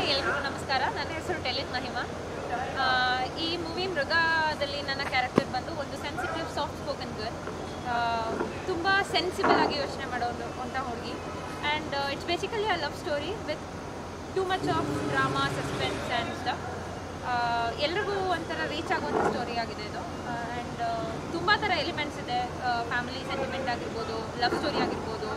ಎಲ್ರಿಗೂ ನಮಸ್ಕಾರ ನನ್ನ ಹೆಸರು ಟೆಲಿನ್ ಮಹಿಮಾ ಆ, ಈ ಮೂವಿ ಮೃಗದಲ್ಲಿ ನನ್ನ ಕ್ಯಾರೆಕ್ಟರ್ ಬಂದು ಒಂದು ಸೆನ್ಸಿಟಿವ್ ಸಾಫ್ಟ್ ಸ್ಪೋಕನ್ ಗರ್ಲ್ ತುಂಬ ಸೆನ್ಸಿಬಲ್ ಆಗಿ ಯೋಚನೆ ಮಾಡೋದು ಅಂತ ಹುಡುಗಿ and it's basically a love story with too much of drama suspense and stuff ಎಲ್ರಿಗೂ ಒಂಥರ ರೀಚ್ ಆಗುವಂಥ ಸ್ಟೋರಿ ಆಗಿದೆ ಇದು ಆ್ಯಂಡ್ ತುಂಬ ಥರ ಎಲಿಮೆಂಟ್ಸ್ ಇದೆ ಫ್ಯಾಮಿಲಿ ಸೆಂಟಿಮೆಂಟ್ ಆಗಿರ್ಬೋದು ಲವ್ ಸ್ಟೋರಿ ಆಗಿರ್ಬೋದು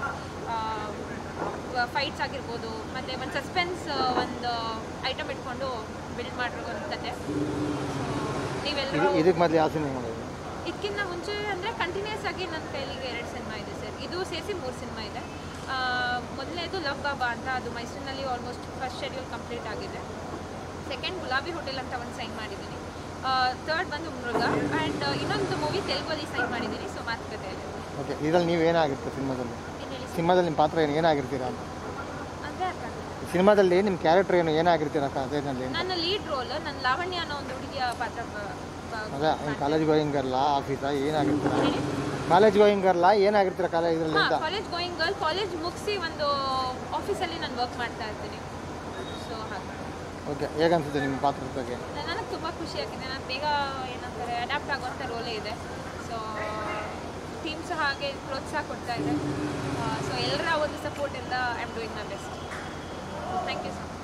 ಫೈಟ್ಸ್ ಆಗಿರ್ಬೋದು ಮತ್ತು ಒಂದು ಸಸ್ಪೆನ್ಸ್ ಒಂದು ಐಟಮ್ ಇಟ್ಕೊಂಡು ಬಿಲ್ಡ್ ಮಾಡಿರೋ ಒಂದು ಕತೆ ನೀವೆಲ್ಲರೂ ಇದಕ್ಕೆ ಮೊದಲು ಯಾವ ಸಿನಿಮಾ ಮಾಡೋದು ಇದಕ್ಕಿಂತ ಮುಂಚೆ ಅಂದರೆ ಕಂಟಿನ್ಯೂಸ್ ಆಗಿ ನನ್ನ ಕೈಲಿಗೆ ಎರಡು ಸಿನಿಮಾ ಇದೆ ಸರ್ ಇದು ಸೇರಿಸಿ ಮೂರು ಸಿನಿಮಾ ಇದೆ ಮೊದಲನೇದು ಲವ್ ಬಾಬಾ ಅಂತ ಅದು ಮೈಸೂರಿನಲ್ಲಿ ಆಲ್ಮೋಸ್ಟ್ ಫಸ್ಟ್ ಶೆಡ್ಯೂಲ್ ಕಂಪ್ಲೀಟ್ ಆಗಿದೆ ಸೆಕೆಂಡ್ ಗುಲಾಬಿ ಹೋಟೆಲ್ ಅಂತ ಒಂದು ಸೈನ್ ಮಾಡಿದ್ದೀನಿ ಥರ್ಡ್ ಬಂದು ಮೃಗ ಆ್ಯಂಡ್ ಇನ್ನೊಂದು ಮೂವಿ ತೆಲುಗಲ್ಲಿ ಸೈನ್ ಮಾಡಿದ್ದೀನಿ ಸೊ ಮಾತುಕತೆಯಲ್ಲಿ ಓಕೆ ಇದರಲ್ಲಿ ನೀವು ಏನಾಗಿರ್ತೀರ ಸಿನಿಮಾದಲ್ಲಿ ಏನು ಹೇಳಿ ಸಿನಿಮಾದಲ್ಲಿ ನಿಮ್ಮ ಪಾತ್ರ ಏನು ಏನಾಗಿರ್ತೀರಾ ಅಂತ ಅಂದರೆ ಅರ್ಥ ಆಗ್ತಿಲ್ಲ. ಸಿನಿಮಾದಲ್ಲಿ ನಿಮ್ಮ ಕ್ಯಾರೆಕ್ಟರ್ ಏನು ಏನಾಗಿರ್ತೀರಾ ಅದೇನಲ್ಲಿ ನನ್ನ ಲೀಡ್ ರೋಲ್ ನನ್ನ ಲಾವಣ್ಯ ಅನ್ನೋ ಒಂದು ಹುಡುಗಿಯ ಪಾತ್ರ ಬ- ಬ- ಅದೇ ಕಾಲೇಜ್ ಗೋಯಿಂಗ್ ಗರ್ಲ ಆಫೀಸಾ ಏನಾಗಿರ್ತೀರಾ ಕಾಲೇಜ್ ಗೋಯಿಂಗ್ ಗರ್ಲ ಏನಾಗಿರ್ತೀರಾ ಕಾಲೇಜ್ ಇದರಲ್ಲಿ ಹಾ ಅಂತ ಕಾಲೇಜ್ ಗೋಯಿಂಗ್ ಗರ್ಲ್ ಕಾಲೇಜ್ ಮುಗಿಸಿ ಒಂದು ಆಫೀಸಲ್ಲಿ ನಾನು ವರ್ಕ್ ಮಾಡ್ತಾ ಇರ್ತೀನಿ ಸೊ ಹಾಗೆ ಓಕೆ ಹೇಗನ್ಸುತ್ತೆ ನಿಮ್ಮ ಪಾತ್ರದ ಬಗ್ಗೆ ನನಗೆ ತುಂಬ ಖುಷಿ ಆಗಿದೆ ನಾನು ಬೇಗ ಏನಂತಾರೆ ಅಡ್ಯಾಪ್ಟ್ ಆಗುವಂಥ ರೋಲೇ ಇದೆ ಸೊ ಟೀಮ್ ಸಹ ಹಾಗೆ ಪ್ರೋತ್ಸಾಹ ಕೊಡ್ತಾ ಇದೆ ಸೊ ಎಲ್ಲರ ಒಂದು ಸಪೋರ್ಟಿಂದ I am doing my best thank you so much